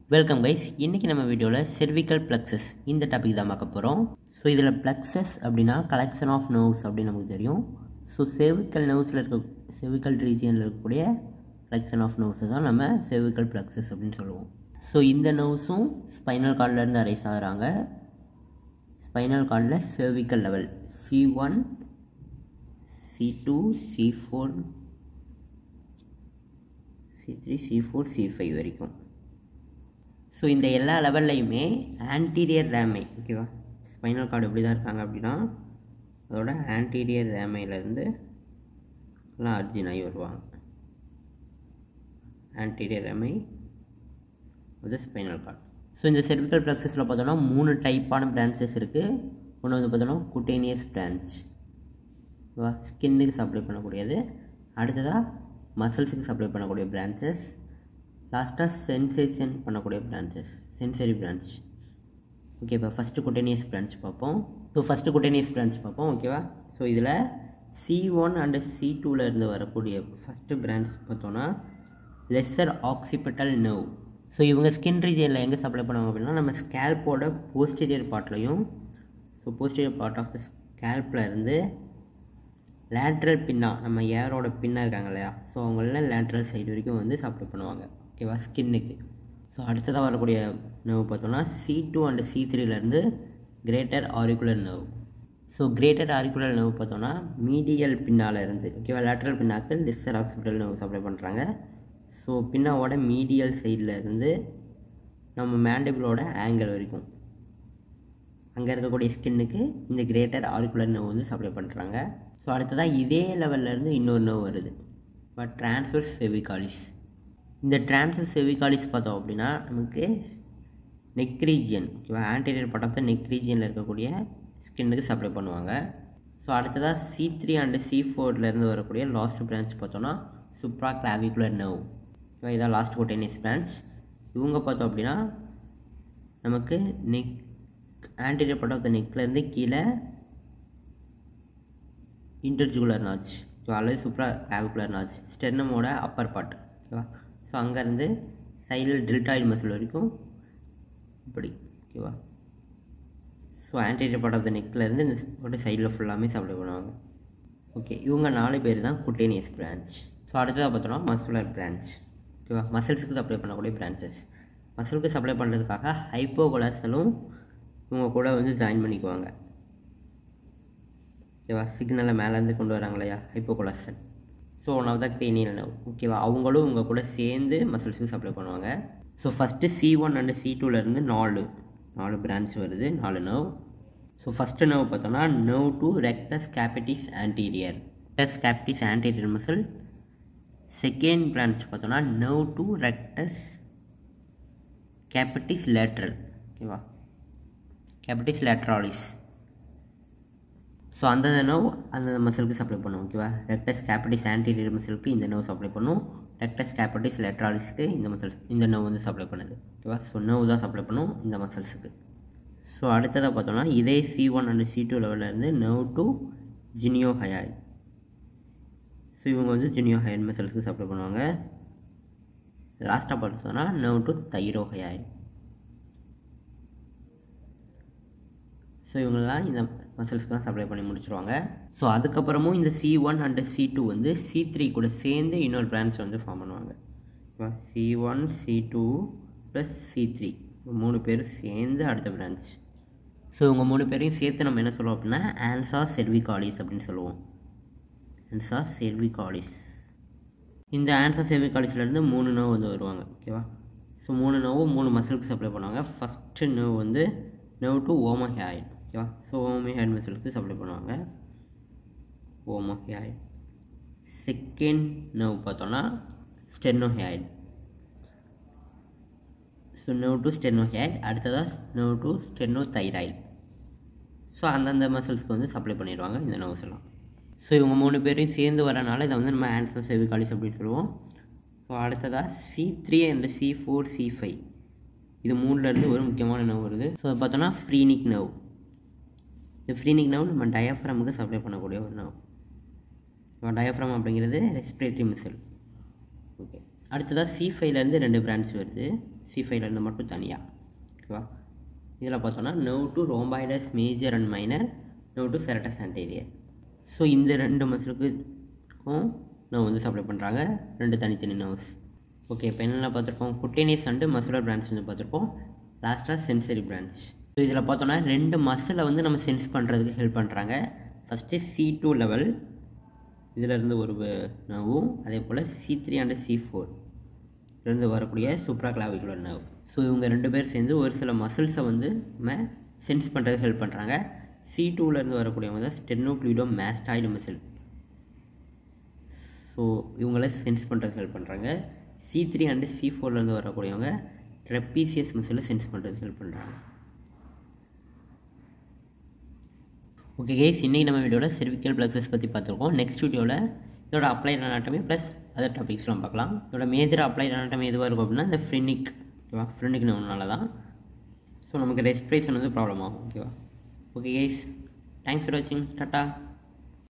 welcome guys இன்றைக்கி நம்ம வீடியோவில் cervical plexus இந்த டாபிக் தான் பார்க்க போகிறோம் ஸோ இதில் plexus அப்படின்னா கலெக்ஷன் ஆஃப் நர்வ்ஸ் அப்படின்னு நமக்கு தெரியும் ஸோ cervical நர்வ்ஸில் இருக்க cervical ரீஜியனில் இருக்கக்கூடிய கலெக்ஷன் ஆஃப் நர்வ்ஸை தான் நம்ம cervical plexus அப்படின்னு சொல்லுவோம் ஸோ இந்த நர்வ்ஸும் ஸ்பைனல் கார்ட்லேருந்து அரைஸ் ஆகுறாங்க ஸ்பைனல் கார்டில் cervical level C one C two C four C three C four C five வரைக்கும் ஸோ இந்த எல்லா லெவல்லையுமே ஆன்டீரியர் ரேமை ஓகேவா ஸ்பைனல் கார்டு எப்படி தான் இருக்காங்க அப்படின்னா அதோட ஆன்டீரியர் ரேமையிலேருந்து எல்லாம் அர்ஜின் ஆகி வருவாங்க ஆன்டீரியர் ரேமை அது ஸ்பைனல் கார்டு ஸோ இந்த செர்விக்கல் ப்ளக்ஸஸில் பார்த்தோன்னா மூணு டைப்பான பிரான்ச்சஸ் இருக்குது ஒன்று வந்து பார்த்தோன்னா குட்டேனியஸ் பிரான்ச் ஓகேவா ஸ்கின்னுக்கு சப்ளை பண்ணக்கூடியது அடுத்ததாக மசில்ஸுக்கு சப்ளை பண்ணக்கூடிய பிரான்ச்சஸ் லாஸ்ட்டாக சென்சேஷன் பண்ணக்கூடிய பிரான்ச்சஸ் சென்சரி பிரான்ச் ஓகே இப்போ ஃபஸ்ட்டு குட்டேனியஸ் பிரான்ச் பார்ப்போம் ஸோ ஃபஸ்ட்டு குட்டேனியஸ் பிரான்ச் பார்ப்போம் ஓகேவா ஸோ இதில் சி ஒன் அண்டு சி டூவில் இருந்து வரக்கூடிய ஃபஸ்ட்டு பிரான்ச் பார்த்தோன்னா லெஸ்ஸர் ஆக்சிபிட்டல் நர்வ் ஸோ இவங்க ஸ்கின் ரீஜனில் எங்கே சப்ளை பண்ணுவாங்க அப்படின்னா நம்ம ஸ்கேல்போட போஸ்டீரியர் பார்ட்லையும் so posterior part of the ஸ்கேல்பில் இருந்து லேட்ரல் பின்னா நம்ம ஏரோட பின்னா இருக்காங்க இல்லையா ஸோ அவங்கள லேட்ரல் சைடு வரைக்கும் வந்து சப்ளை பண்ணுவாங்க ஓகேவா ஸ்கின்னுக்கு ஸோ அடுத்ததாக வரக்கூடிய நர்வ் பார்த்தோம்னா சி டூ அண்ட் சி த்ரீலேருந்து greater auricular nerve so greater auricular nerve பார்த்தோம்னா மீடியல் பின்னால் இருந்து ஓகேவா லேட்ரல் பின்னாக்கு லிஸ்டர் ஆக்சிபிட்டல் நர்வ் சப்ளை பண்ணுறாங்க ஸோ பின்னாவோட மீடியல் சைடில் இருந்து நம்ம மேண்டபிளோட ஆங்கிள் வரைக்கும் அங்கே இருக்கக்கூடிய ஸ்கின்னுக்கு இந்த கிரேட்டர் ஆரிகுலர் நர்வ் வந்து சப்ளை பண்ணுறாங்க ஸோ அடுத்ததாக இதே லெவல்லேருந்து இன்னொரு நர்வ் வருது பட் டிரான்ஸ்ஃபர் செவிகாலிஸ் இந்த டிரான்ஸ்ஃபர் செவிகாலிஸ் பார்த்தோம் அப்படின்னா நமக்கு நெக் ரீஜியன் ஓகேவா anterior part of the neck ரீஜியனில் இருக்கக்கூடிய ஸ்கின்னுக்கு சப்ளை பண்ணுவாங்க ஸோ அடுத்ததாக சி த்ரீ அண்டு சி ஃபோர்லேருந்து வரக்கூடிய லாஸ்ட் பிரான்ச் பார்த்தோன்னா சுப்ரா கிளாவிகுலர் நர்வ் ஓகேவா இதான் லாஸ்ட் கோட்டேனியஸ் பிரான்ச் இவங்க பார்த்தோம் அப்படின்னா நமக்கு neck anterior part of the நெக்லேருந்து கீழே இன்டர்ஜுகுலர் நாச் ஸோ அல்லது சூப்ரா கிளாவிகுலர் நாச் ஸ்டெர்னமோட அப்பர் பார்ட் ஓகேவா ஸோ அங்கேருந்து சைடில் டெல்டாய்டு மசில் வரைக்கும் இப்படி ஓகேவா so anterior part of the நெக்லேருந்து இந்த போட்டு சைடில் ஃபுல்லாமே சப்ளை பண்ணுவாங்க ஓகே இவங்க நாலு பேர் தான் குட்டேனியஸ் பிரான்ச் ஸோ அடுத்ததாக பார்த்தோன்னா மஸ்குலர் பிரான்ச் ஓகேவா மசில்ஸுக்கு சப்ளை பண்ணக்கூடிய பிரான்ச்சஸ் மசிலுக்கு சப்ளை பண்ணுறதுக்காக ஹைப்போகொலாசலும் இவங்க கூட வந்து ஜாயின் பண்ணிக்குவாங்க ஓகேவா சிக்னலை மேலேருந்து கொண்டு வராங்க இல்லையா ஹைப்போகொலாசன் so one of the cranial nerve ஓகேவா அவங்களும் இவங்க கூட சேர்ந்து மசில்ஸுக்கு சப்ளை பண்ணுவாங்க so first C one and C டூலேருந்து நாலு நாலு பிரான்ச் வருது நாலு நர்வ் ஸோ ஃபஸ்ட்டு நர்வ் பார்த்தோன்னா nerve to rectus capitis anterior rectus capitis anterior muscle second branch பார்த்தோன்னா nerve to rectus capitis lateral ஓகேவா கேபிட்டிஸ் லேட்ராலிஸ் ஸோ அந்த நர்வ் அந்த மசிலுக்கு சப்ளை பண்ணும் ஓகேவா ரெக்டஸ் கேபிட்டிஸ் ஆன்டீரியர் மசிலுக்கு இந்த நர்வ் சப்ளை பண்ணும் ரெக்டஸ் கேபிட்டிஸ் லெட்ராலிஸ்க்கு இந்த மசில்ஸ் இந்த நர்வ் வந்து சப்ளை பண்ணுது ஓகேவா ஸோ நர்வ் தான் சப்ளை பண்ணும் இந்த மசில்ஸுக்கு ஸோ அடுத்ததாக பார்த்தோம்னா இதே C one and C two லெவலேருந்து nerve to geniohyoid so இவங்க வந்து ஜினியோ ஹயர் மசில்ஸ்க்கு சப்ளை பண்ணுவாங்க லாஸ்ட்டாக பார்த்தோம்னா nerve to thyrohyoid so இவங்கெல்லாம் இந்த மசில்ஸ்க்கு சப்ளை பண்ணி முடிச்சிருவாங்க ஸோ அதுக்கப்புறமும் இந்த C one and C two வந்து சி த்ரீ கூட சேர்ந்து இன்னொரு பிரான்ச் வந்து ஃபார்ம் பண்ணுவாங்க C one C two plus C three மூணு பேர் சேர்ந்து அடுத்த பிரான்ச் ஸோ இவங்க மூணு பேரையும் சேர்த்து நம்ம என்ன சொல்லுவோம் அப்படின்னா ஆன்சா செர்விகாலிஸ் அப்படின்னு சொல்லுவோம் ஆன்சா செர்விகாலிஸ் இந்த ஆன்சா செர்விகாலிஸ்லேருந்து மூணு நோவு வந்து வருவாங்க ஓகேவா ஸோ மூணு நோவும் மூணு மசிலுக்கு சப்ளை பண்ணுவாங்க ஃபஸ்ட்டு நோவ் வந்து நோவ் டு ஓமஹாயில் ஓகேவா ஸோ ஓமஹாயில் மசிலுக்கு சப்ளை பண்ணுவாங்க ஓமோஹியாய்டு செகண்ட் நர்வ் பார்த்தோன்னா sternohyoid so nerve to sternohyoid அடுத்ததாக nerve to sternothyroid so அந்தந்த மசில்ஸ்க்கு வந்து சப்ளை பண்ணிடுவாங்க இந்த நர்வ்ஸ் எல்லாம் ஸோ இவங்க மூணு பேரையும் சேர்ந்து வரனால இதை வந்து நம்ம ஆன்சர் செவிகாலிஸ் அப்படின்னு சொல்லுவோம் ஸோ அடுத்ததாக C three and C four C five இது மூணுலேருந்து ஒரு முக்கியமான நர்வ் வருது ஸோ பார்த்தோன்னா ஃப்ரீனிக் நர்வ் இந்த ஃப்ரீனிக் நர்வ் நம்ம டயஃப்ரமுக்கு சப்ளை பண்ணக்கூடிய ஒரு நர்வ் டயஃப்ரம் அப்படிங்கிறது ரெஸ்பிரேட்டரி மிசல் ஓகே அடுத்ததாக சி ஃபைவ்லேருந்து ரெண்டு பிரான்ச் வருது சி ஃபைவ்லேருந்து மட்டும் தனியாக ஓகேவா இதில் பார்த்தோன்னா nerve to rhomboids major and minor nerve to serratus anterior so இந்த ரெண்டு மசிலுக்கும் நர்வ் வந்து சப்ளை பண்ணுறாங்க ரெண்டு தனித்தனி நர்வ்ஸ் ஓகே இப்போ என்னென்ன பார்த்துருக்கோம் குட்டேனியஸ் அண்டு மசுலர் பிரான்ச் வந்து பார்த்துருப்போம் லாஸ்ட்டாக சென்சரி பிரான்ச் ஸோ இதில் பார்த்தோன்னா ரெண்டு மசிலை வந்து நம்ம சென்ஸ் பண்ணுறதுக்கு ஹெல்ப் பண்ணுறாங்க ஃபஸ்ட்டு சி டூ லெவல் இதிலேருந்து ஒரு நர்வும் அதே போல் C three and C four இருந்து வரக்கூடிய சூப்ரா கிளாவிகுலர் நர்வ் ஸோ இவங்க ரெண்டு பேர் சேர்ந்து ஒரு சில மசில்ஸை வந்து நம்ம சென்ஸ் பண்ணுறதுக்கு ஹெல்ப் பண்ணுறாங்க சி டூலேருந்து வரக்கூடியவங்க தான் ஸ்டெர்னோக்ளீடோ மேஸ்டாய்டு மசில் ஸோ இவங்கள சென்ஸ் பண்ணுறதுக்கு ஹெல்ப் பண்ணுறாங்க சி த்ரீ அண்டு சி ஃபோர்லேருந்து வரக்கூடியவங்க ட்ரெப்பீசியஸ் மசிலை சென்ஸ் பண்ணுறதுக்கு ஹெல்ப் பண்ணுறாங்க ஓகே கேஸ் இன்றைக்கி நம்ம வீடியோவில் செர்விக்கல் ப்ளக்ஸஸ் பற்றி பார்த்துருக்கோம் நெக்ஸ்ட் வீடியோவில் இதோட அப்ளைட் அனாட்டமி ப்ளஸ் அதர் டாபிக்ஸ்லாம் பார்க்கலாம் இதோட மேஜர் அப்ளைட் அனாட்டமி எதுவாக இருக்கும் அப்படின்னா இந்த ஃப்ரெனிக் ஓகேவா ஃப்ரெனிக் ஒன்றால தான் ஸோ நமக்கு ரெஸ்பிரேஷன் வந்து ப்ராப்ளம் ஆகும் ஓகேவா ஓகே கேஸ் தேங்க்ஸ் ஃபார் வாட்சிங் டாட்டா